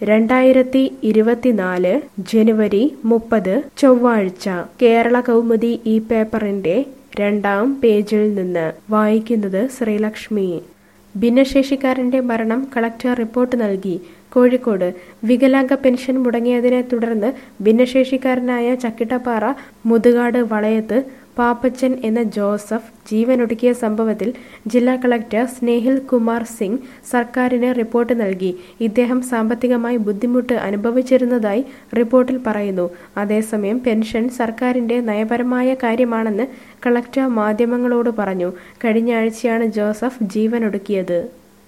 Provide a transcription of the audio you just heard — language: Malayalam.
രണ്ടായിരത്തി ഇരുപത്തിനാല് ജനുവരി മുപ്പത് ചൊവ്വാഴ്ച കേരള കൗമുദി ഈ പേപ്പറിന്റെ രണ്ടാം പേജിൽ നിന്ന് വായിക്കുന്നത് ശ്രീലക്ഷ്മി ഭിന്നശേഷിക്കാരന്റെ മരണം കളക്ടർ റിപ്പോർട്ട് നൽകി കോഴിക്കോട് വികലാംഗ പെൻഷൻ മുടങ്ങിയതിനെ തുടർന്ന് ഭിന്നശേഷിക്കാരനായ ചക്കിട്ടപ്പാറ മുതുകാട് വളയത്ത് പാപ്പച്ചൻ എന്ന ജോസഫ് ജീവനൊടുക്കിയ സംഭവത്തിൽ ജില്ലാ കളക്ടർ സ്നേഹിൽ കുമാർ സിംഗ് സർക്കാരിന് റിപ്പോർട്ട് നൽകി ഇദ്ദേഹം സാമ്പത്തികമായി ബുദ്ധിമുട്ട് അനുഭവിച്ചിരുന്നതായി റിപ്പോർട്ടിൽ പറയുന്നു അതേസമയം പെൻഷൻ സർക്കാരിന്റെ നയപരമായ കാര്യമാണെന്ന് കളക്ടർ മാധ്യമങ്ങളോട് പറഞ്ഞു കഴിഞ്ഞ ആഴ്ചയാണ് ജോസഫ് ജീവനൊടുക്കിയത്